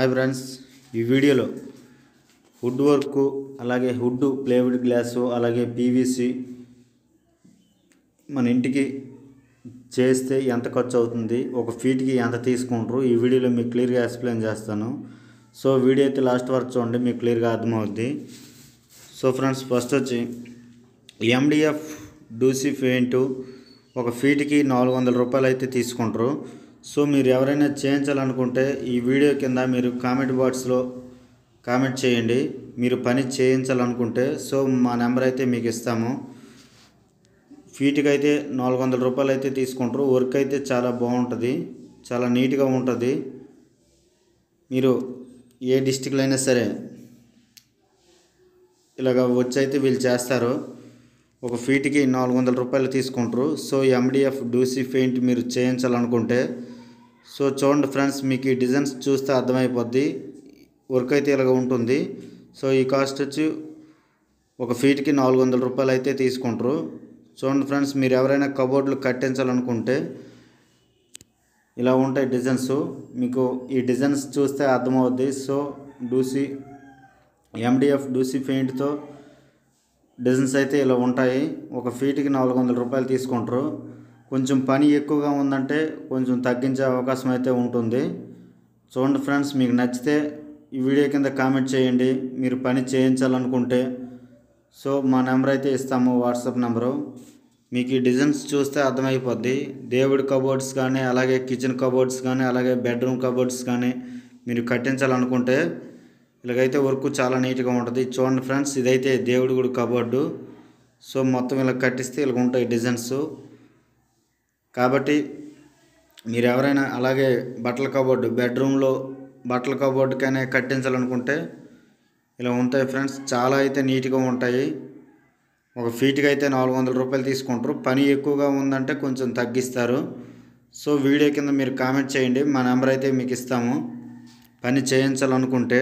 hi friends ఈ వీడియోలో wood work అలాగే హుడ్ ప్లేవుడ్ గ్లాసు అలాగే పీవీసీ మన ఇంటికి చేస్తే ఎంత ఖర్చు అవుతుంది ఒక ఫీట్కి ఎంత తీసుకుంటారు ఈ వీడియోలో మీకు క్లియర్గా ఎక్స్ప్లెయిన్ చేస్తాను సో వీడియో అయితే లాస్ట్ వరకు చూడండి మీకు క్లియర్గా అర్థమవుద్ది సో ఫ్రెండ్స్ ఫస్ట్ వచ్చి ఎండిఎఫ్ డూసీ పెయింట్ ఒక ఫీట్కి నాలుగు వందల రూపాయలు అయితే తీసుకుంటారు సో మీరు ఎవరైనా చేయించాలనుకుంటే ఈ వీడియో కింద మీరు కామెంట్ బాక్స్లో కామెంట్ చేయండి మీరు పని చేయించాలనుకుంటే సో మా నెంబర్ అయితే మీకు ఇస్తాము ఫీట్కి అయితే నాలుగు వందల రూపాయలు అయితే తీసుకుంటారు వర్క్ అయితే చాలా బాగుంటుంది చాలా నీట్గా ఉంటుంది మీరు ఏ డిస్టిక్లో అయినా సరే ఇలాగ వచ్చి అయితే వీళ్ళు చేస్తారు ఒక ఫీట్కి నాలుగు వందల రూపాయలు తీసుకుంటారు సో ఎండిఎఫ్ డూసీ పెయింట్ మీరు చేయించాలనుకుంటే సో చూడండి ఫ్రెండ్స్ మీకు ఈ డిజైన్స్ చూస్తే అర్థమైపోద్ది వర్క్ అయితే ఇలాగ ఉంటుంది సో ఈ కాస్ట్ వచ్చి ఒక ఫీట్కి నాలుగు వందల రూపాయలు అయితే తీసుకుంటారు చూడండి ఫ్రెండ్స్ మీరు ఎవరైనా కబోర్డ్లు కట్టించాలనుకుంటే ఇలా ఉంటాయి డిజైన్స్ మీకు ఈ డిజైన్స్ చూస్తే అర్థమవుద్ది సో డూసీ ఎండిఎఫ్ డూసీ పెయింట్తో డిజైన్స్ అయితే ఇలా ఉంటాయి ఒక ఫీట్కి నాలుగు వందల రూపాయలు తీసుకుంటారు కొంచెం పని ఎక్కువగా ఉందంటే కొంచెం తగ్గించే అవకాశం అయితే ఉంటుంది చూడండి ఫ్రెండ్స్ మీకు నచ్చితే ఈ వీడియో కింద కామెంట్ చేయండి మీరు పని చేయించాలనుకుంటే సో మా నెంబర్ అయితే ఇస్తాము వాట్సాప్ నెంబరు మీకు ఈ డిజైన్స్ చూస్తే అర్థమైపోద్ది దేవుడి కబోర్డ్స్ కానీ అలాగే కిచెన్ కబోర్డ్స్ కానీ అలాగే బెడ్రూమ్ కబోర్డ్స్ కానీ మీరు కట్టించాలనుకుంటే ఇలాగైతే వర్క్ చాలా నీట్గా ఉంటుంది చూడండి ఫ్రెండ్స్ ఇదైతే దేవుడి గుడి కబోర్డు సో మొత్తం ఇలా కట్టిస్తే ఇలా ఉంటాయి డిజైన్స్ కాబట్టి మీరు ఎవరైనా అలాగే బట్టల కబోర్డు బెడ్రూమ్లో బట్టల కబోర్డుకైనా కట్టించాలనుకుంటే ఇలా ఉంటాయి ఫ్రెండ్స్ చాలా అయితే నీట్గా ఉంటాయి ఒక ఫీట్కి అయితే నాలుగు వందల రూపాయలు తీసుకుంటారు పని ఎక్కువగా ఉందంటే కొంచెం తగ్గిస్తారు సో వీడియో కింద మీరు కామెంట్ చేయండి మా నెంబర్ అయితే మీకు ఇస్తాము పని చేయించాలనుకుంటే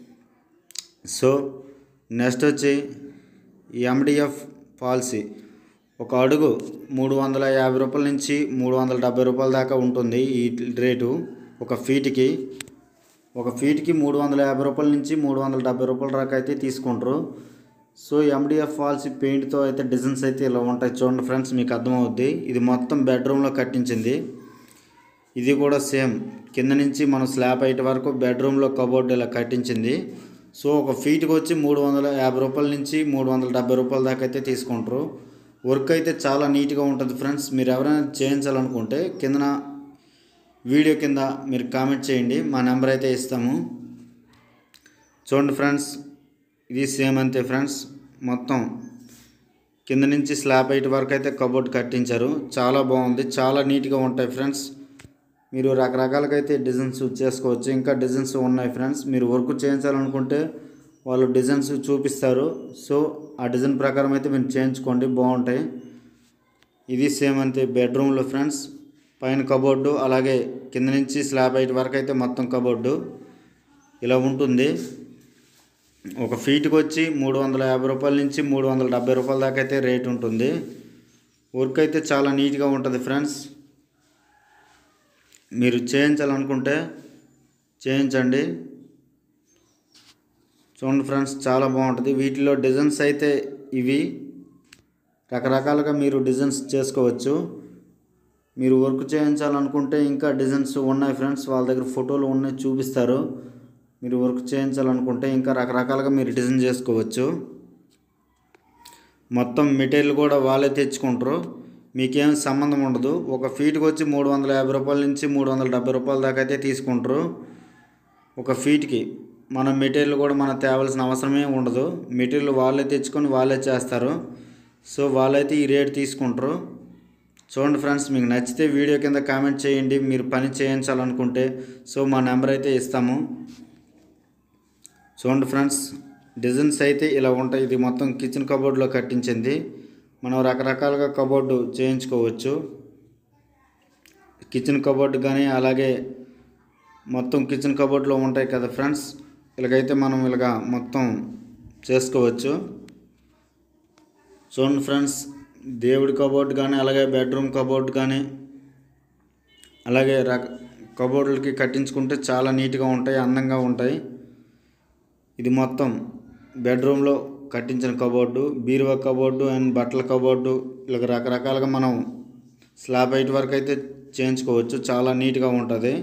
సో నెక్స్ట్ వచ్చి ఎండిఎఫ్ పాలసీ ఒక అడుగు మూడు వందల యాభై రూపాయల నుంచి మూడు వందల డెబ్బై రూపాయల దాకా ఉంటుంది ఈ రేటు ఒక ఫీట్కి ఒక ఫీట్కి మూడు వందల యాభై రూపాయల నుంచి మూడు వందల డెబ్బై రూపాయల దాకా అయితే తీసుకుంటారు సో ఎండిఎఫ్ ఫాల్స్ పెయింట్తో అయితే డిజైన్స్ అయితే ఇలా ఉంటాయి చూడండి ఫ్రెండ్స్ మీకు అర్థమవుద్ది ఇది మొత్తం బెడ్రూమ్లో కట్టించింది ఇది కూడా సేమ్ కింద నుంచి మనం స్లాబ్ హైట్ వరకు బెడ్రూమ్లో కబోర్డ్ ఇలా కట్టించింది సో ఒక ఫీట్కి వచ్చి మూడు వందల యాభై రూపాయల నుంచి మూడు వందల డెబ్బై రూపాయల దాకా అయితే తీసుకుంటారు వర్క్ అయితే చాలా నీట్గా ఉంటుంది ఫ్రెండ్స్ మీరు ఎవరైనా చేయించాలనుకుంటే కిందన వీడియో కింద మీరు కామెంట్ చేయండి మా నెంబర్ అయితే ఇస్తాము చూడండి ఫ్రెండ్స్ ఇది సేమ్ అంతే ఫ్రెండ్స్ మొత్తం కింద నుంచి స్లాబ్ హైట్ వరకు అయితే కబోర్డ్ కట్టించారు చాలా బాగుంది చాలా నీట్గా ఉంటాయి ఫ్రెండ్స్ మీరు రకరకాలుగా అయితే డిజైన్స్ చేసుకోవచ్చు ఇంకా డిజైన్స్ ఉన్నాయి ఫ్రెండ్స్ మీరు వర్క్ చేయించాలనుకుంటే వాళ్ళు డిజైన్స్ చూపిస్తారు సో ఆ డిజైన్ ప్రకారం అయితే మీరు చేయించుకోండి బాగుంటాయి ఇది సేమ్ అంతే బెడ్రూమ్లో ఫ్రెండ్స్ పైన కబోర్డు అలాగే కింద నుంచి స్లాబ్ హైట్ వరకు అయితే మొత్తం కబోర్డు ఇలా ఉంటుంది ఒక ఫీట్కి వచ్చి మూడు వందల యాభై రూపాయల నుంచి మూడు వందల డెబ్బై రూపాయల దాకా అయితే రేట్ ఉంటుంది వర్క్ అయితే చాలా నీట్గా ఉంటుంది ఫ్రెండ్స్ మీరు చేయించాలనుకుంటే చేయించండి చూడండి ఫ్రెండ్స్ చాలా బాగుంటుంది వీటిలో డిజైన్స్ అయితే ఇవి రకరకాలుగా మీరు డిజైన్స్ చేసుకోవచ్చు మీరు వర్క్ చేయించాలనుకుంటే ఇంకా డిజైన్స్ ఉన్నాయి ఫ్రెండ్స్ వాళ్ళ దగ్గర ఫోటోలు ఉన్నాయి చూపిస్తారు మీరు వర్క్ చేయించాలనుకుంటే ఇంకా రకరకాలుగా మీరు డిజైన్ చేసుకోవచ్చు మొత్తం మెటీరియల్ కూడా వాళ్ళే తెచ్చుకుంటారు మీకేం సంబంధం ఉండదు ఒక ఫీట్కి వచ్చి మూడు వందల యాభై రూపాయల నుంచి మూడు వందల డెబ్బై రూపాయల దాకా అయితే తీసుకుంటారు ఒక ఫీట్కి మన మెటీరియల్ కూడా మనం తేవాల్సిన అవసరమే ఉండదు మెటీరియల్ వాళ్ళే తెచ్చుకొని వాళ్ళే చేస్తారు సో వాళ్ళైతే ఈ రేట్ తీసుకుంటారు చూడండి ఫ్రెండ్స్ మీకు నచ్చితే వీడియో కింద కామెంట్ చేయండి మీరు పని చేయించాలనుకుంటే సో మా నెంబర్ అయితే ఇస్తాము చూడండి ఫ్రెండ్స్ డిజైన్స్ అయితే ఇలా ఉంటాయి ఇది మొత్తం కిచెన్ కబోర్డ్లో కట్టించింది మనం రకరకాలుగా కబోర్డు చేయించుకోవచ్చు కిచెన్ కబోర్డ్ కానీ అలాగే మొత్తం కిచెన్ కబోర్డ్లో ఉంటాయి కదా ఫ్రెండ్స్ ఇలాగైతే మనం ఇలాగా మొత్తం చేసుకోవచ్చు చూడండి ఫ్రెండ్స్ దేవుడి కబోర్డ్ కానీ అలాగే బెడ్రూమ్ కబోర్డ్ కానీ అలాగే రక కబోర్డులకి కట్టించుకుంటే చాలా నీట్గా ఉంటాయి అందంగా ఉంటాయి ఇది మొత్తం బెడ్రూమ్లో కట్టించిన కబోర్డు బీరువా కబోర్డు అండ్ బట్టల కబోర్డు ఇలా రకరకాలుగా మనం స్లాబ్ హైట్ వరకు అయితే చేయించుకోవచ్చు చాలా నీట్గా ఉంటుంది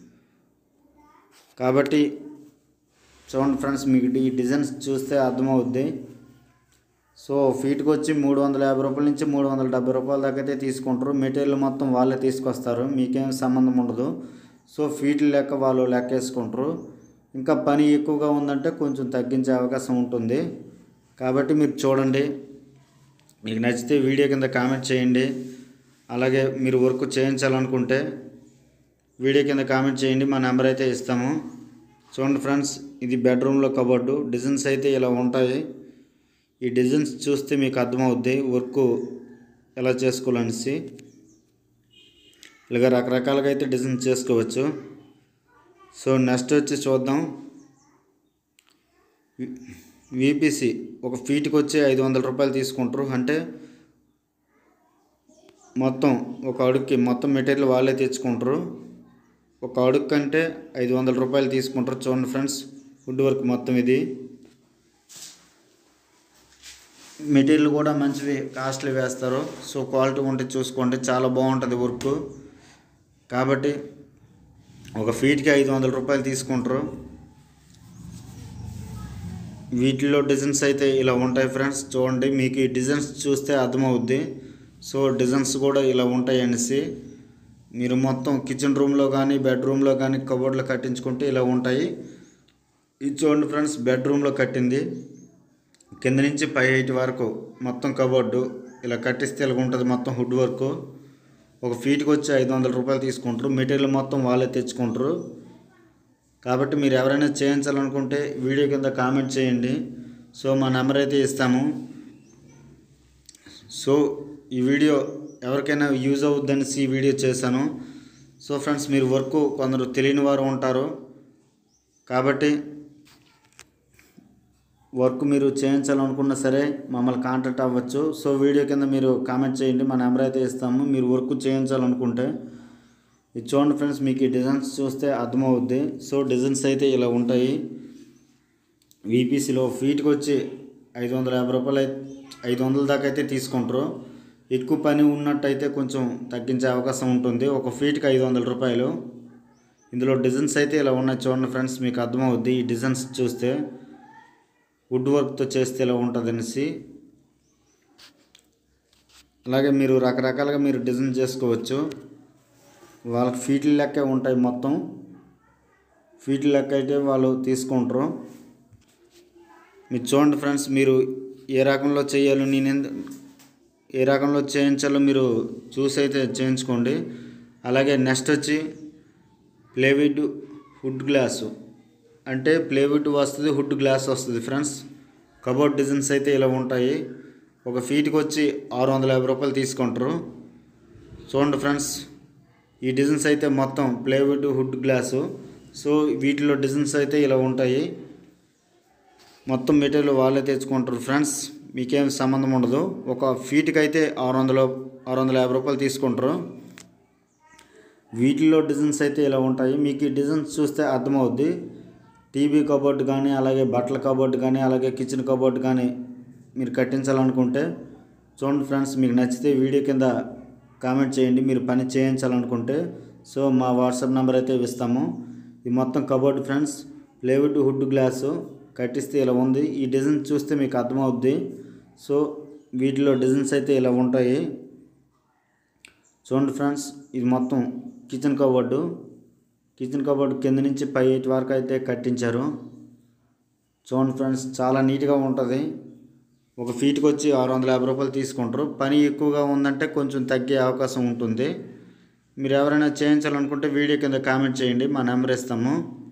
కాబట్టి చూడండి ఫ్రెండ్స్ మీకు ఈ డిజైన్స్ చూస్తే అర్థమవుద్ది సో ఫీట్కి వచ్చి మూడు వందల యాభై రూపాయల నుంచి మూడు వందల డెబ్బై రూపాయల దాకా అయితే తీసుకుంటారు మెటీరియల్ మొత్తం వాళ్ళే తీసుకొస్తారు మీకేం సంబంధం ఉండదు సో ఫీట్లు లెక్క వాళ్ళు లెక్క వేసుకుంటారు ఇంకా పని ఎక్కువగా ఉందంటే కొంచెం తగ్గించే అవకాశం ఉంటుంది కాబట్టి మీరు చూడండి మీకు నచ్చితే వీడియో కింద కామెంట్ చేయండి అలాగే మీరు వర్క్ చేయించాలనుకుంటే వీడియో కింద కామెంట్ చేయండి మా నెంబర్ అయితే ఇస్తాము చూడండి ఫ్రెండ్స్ ఇది బెడ్రూమ్లో కబోర్డు డిజైన్స్ అయితే ఇలా ఉంటాయి ఈ డిజైన్స్ చూస్తే మీకు అర్థమవుద్ది వర్క్ ఎలా చేసుకోవాలనేసి ఇలాగ రకరకాలుగా అయితే డిజైన్ చేసుకోవచ్చు సో నెక్స్ట్ వచ్చి చూద్దాం విపిసి ఒక ఫీట్కి వచ్చి ఐదు వందల రూపాయలు తీసుకుంటారు అంటే మొత్తం ఒక అడుగుకి మొత్తం మెటీరియల్ వాళ్ళే తెచ్చుకుంటారు ఒక అడుగు కంటే ఐదు వందల రూపాయలు తీసుకుంటారు చూడండి ఫ్రెండ్స్ వుడ్ వర్క్ మొత్తం ఇది మెటీరియల్ కూడా మంచివి కాస్ట్లీ వేస్తారు సో క్వాలిటీ ఉంటే చూసుకోండి చాలా బాగుంటుంది వర్క్ కాబట్టి ఒక ఫీట్కి ఐదు వందల రూపాయలు తీసుకుంటారు వీటిలో డిజైన్స్ అయితే ఇలా ఉంటాయి ఫ్రెండ్స్ చూడండి మీకు ఈ డిజైన్స్ చూస్తే అర్థమవుద్ది సో డిజైన్స్ కూడా ఇలా ఉంటాయి అనేసి మీరు మొత్తం కిచెన్ రూమ్లో కానీ బెడ్రూమ్లో కానీ కబోర్డ్లో కట్టించుకుంటే ఇలా ఉంటాయి ఇది చూడండి ఫ్రెండ్స్ బెడ్రూమ్లో కట్టింది కింద నుంచి పై హైట్ వరకు మొత్తం కబోర్డు ఇలా కట్టిస్తే ఇలా ఉంటుంది మొత్తం హుడ్ వర్క్ ఒక ఫీట్కి వచ్చి ఐదు వందల రూపాయలు తీసుకుంటారు మెటీరియల్ మొత్తం వాళ్ళే తెచ్చుకుంటారు కాబట్టి మీరు ఎవరైనా చేయించాలనుకుంటే వీడియో కింద కామెంట్ చేయండి సో మా నెంబర్ అయితే ఇస్తాము సో ఈ వీడియో ఎవరికైనా యూజ్ అవుద్దనేసి ఈ వీడియో చేశాను సో ఫ్రెండ్స్ మీరు వర్క్ కొందరు తెలియని వారు ఉంటారు కాబట్టి వర్క్ మీరు చేయించాలనుకున్నా సరే మమ్మల్ని కాంటాక్ట్ అవ్వచ్చు సో వీడియో కింద మీరు కామెంట్ చేయండి మా నెంబర్ అయితే ఇస్తాము మీరు వర్క్ చేయించాలనుకుంటే ఇది చూడండి ఫ్రెండ్స్ మీకు ఈ డిజైన్స్ చూస్తే అర్థమవుద్ది సో డిజైన్స్ అయితే ఇలా ఉంటాయి వీపీసీలో ఫీట్కి వచ్చి ఐదు వందల యాభై రూపాయలు అయితే ఐదు వందల దాకా అయితే తీసుకుంటారు ఎక్కువ పని ఉన్నట్టయితే కొంచెం తగ్గించే అవకాశం ఉంటుంది ఒక ఫీట్కి ఐదు వందల రూపాయలు ఇందులో డిజైన్స్ అయితే ఇలా ఉన్నాయి చూడండి ఫ్రెండ్స్ మీకు అర్థమవుద్ది ఈ డిజైన్స్ చూస్తే వుడ్ వర్క్తో చేస్తే ఇలా ఉంటుంది అనేసి అలాగే మీరు రకరకాలుగా మీరు డిజైన్ చేసుకోవచ్చు వాళ్ళకి ఫీట్ల లెక్క ఉంటాయి మొత్తం ఫీట్ల లెక్క అయితే వాళ్ళు తీసుకుంటారు మీరు చూడండి ఫ్రెండ్స్ మీరు ఏ రకంలో చేయాలో నేను ఎందు- ఏ రకంలో చేయించాలో మీరు చూసి అయితే చేయించుకోండి అలాగే నెక్స్ట్ వచ్చి ప్లేవుడ్ హుడ్ గ్లాసు అంటే ప్లేవుడ్ వస్తుంది హుడ్ గ్లాస్ వస్తుంది ఫ్రెండ్స్ కబోర్డ్ డిజైన్స్ అయితే ఇలా ఉంటాయి ఒక ఫీట్కి వచ్చి ఆరు వందల యాభై రూపాయలు తీసుకుంటారు చూడండి ఫ్రెండ్స్ ఈ డిజైన్స్ అయితే మొత్తం ప్లేవుడ్ హుడ్ గ్లాసు సో వీటిలో డిజైన్స్ అయితే ఇలా ఉంటాయి మొత్తం మెటీరియల్ వాళ్ళే తెచ్చుకుంటారు ఫ్రెండ్స్ మీకేం సంబంధం ఉండదు ఒక ఫీట్కి అయితే ఆరు వందల ఆరు వందల యాభై రూపాయలు తీసుకుంటారు వీటిలో డిజైన్స్ అయితే ఇలా ఉంటాయి మీకు ఈ డిజైన్స్ చూస్తే అర్థమవుద్ది టీవీ కబోర్డ్ కానీ అలాగే బట్టల కబోర్డ్ కానీ అలాగే కిచెన్ కబోర్డ్ కానీ మీరు కట్టించాలనుకుంటే చూడండి ఫ్రెండ్స్ మీకు నచ్చితే వీడియో కింద కామెంట్ చేయండి మీరు పని చేయించాలనుకుంటే సో మా వాట్సాప్ నెంబర్ అయితే ఇస్తాము ఇది మొత్తం cupboard friends plywood hood glass కట్టిస్తే ఇలా ఉంది ఈ డిజైన్ చూస్తే మీకు అర్థమవుద్ది సో వీటిలో డిజైన్స్ అయితే ఇలా ఉంటాయి చూడండి ఫ్రెండ్స్ ఇది మొత్తం కిచెన్ కబోర్డు కిచెన్ కబోర్డ్ కింద నుంచి పై ఎయిట్ వరకు అయితే కట్టించారు చూడండి ఫ్రెండ్స్ చాలా నీట్గా ఉంటుంది ఒక ఫీట్కి వచ్చి ఆరు వందల యాభై రూపాయలు తీసుకుంటారు పని ఎక్కువగా ఉందంటే కొంచెం తగ్గే అవకాశం ఉంటుంది మీరు ఎవరైనా చేయించాలనుకుంటే వీడియో కింద కామెంట్ చేయండి మా నెంబర్ ఇస్తాము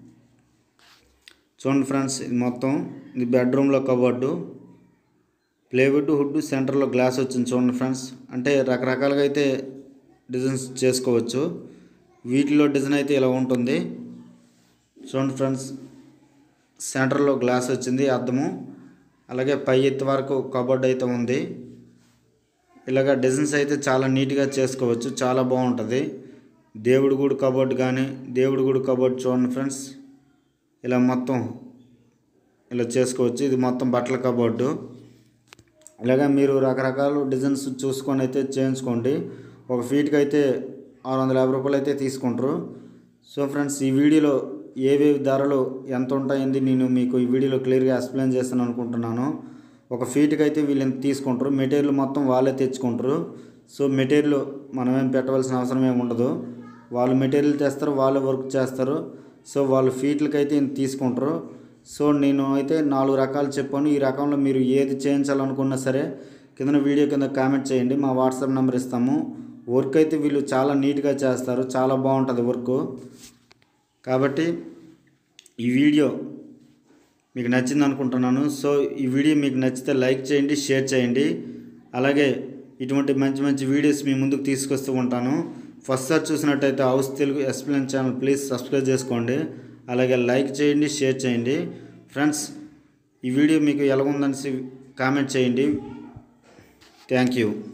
చూడండి ఫ్రెండ్స్ ఇది మొత్తం ఇది బెడ్రూమ్లో కబోర్డు ప్లేవుడ్ హుడ్ సెంటర్లో గ్లాస్ వచ్చింది చూడండి ఫ్రెండ్స్ అంటే రకరకాలుగా అయితే డిజైన్స్ చేసుకోవచ్చు వీటిలో డిజైన్ అయితే ఇలా ఉంటుంది చూడండి ఫ్రెండ్స్ సెంటర్లో గ్లాస్ వచ్చింది అద్దము అలాగే పై ఎత్తు వరకు కబోర్డ్ అయితే ఉంది ఇలాగ డిజైన్స్ అయితే చాలా నీట్గా చేసుకోవచ్చు చాలా బాగుంటుంది దేవుడి గుడి కబోర్డ్ కానీ దేవుడి గుడి కబోర్డ్ చూడండి ఫ్రెండ్స్ ఇలా మొత్తం ఇలా చేసుకోవచ్చు ఇది మొత్తం బట్టల కబోర్డు ఇలాగా మీరు రకరకాల డిజైన్స్ చూసుకొని అయితే చేయించుకోండి ఒక ఫీట్కి అయితే ఆరు వందల యాభై రూపాయలు అయితే తీసుకుంటారు సో ఫ్రెండ్స్ ఈ వీడియోలో ఏవేవి ధరలు ఎంత ఉంటాయింది నేను మీకు ఈ వీడియోలో క్లియర్గా ఎక్స్ప్లెయిన్ చేస్తాను అనుకుంటున్నాను ఒక ఫీట్కి అయితే వీళ్ళు ఎంత తీసుకుంటారు మెటీరియల్ మొత్తం వాళ్ళే తెచ్చుకుంటారు సో మెటీరియల్ మనమేం పెట్టవలసిన అవసరం ఏమి ఉండదు వాళ్ళు మెటీరియల్ తెస్తారు వాళ్ళే వర్క్ చేస్తారు సో వాళ్ళు ఫీట్లకి అయితే ఇంత తీసుకుంటారు సో నేను అయితే నాలుగు రకాలు చెప్పాను ఈ రకంలో మీరు ఏది చేయించాలనుకున్నా సరే కింద వీడియో కింద కామెంట్ చేయండి మా వాట్సాప్ నెంబర్ ఇస్తాము వర్క్ అయితే వీళ్ళు చాలా నీట్గా చేస్తారు చాలా బాగుంటుంది వర్క్ కాబట్టి ఈ వీడియో మీకు నచ్చింది అనుకుంటున్నాను సో ఈ వీడియో మీకు నచ్చితే లైక్ చేయండి షేర్ చేయండి అలాగే ఇటువంటి మంచి మంచి వీడియోస్ మీ ముందుకు తీసుకొస్తూ ఉంటాను ఫస్ట్ సార్ చూసినట్టయితే house Telugu explain channel please subscribe చేసుకోండి అలాగే లైక్ చేయండి షేర్ చేయండి ఫ్రెండ్స్ ఈ వీడియో మీకు ఎలాగుందనేసి కామెంట్ చేయండి థ్యాంక్ యూ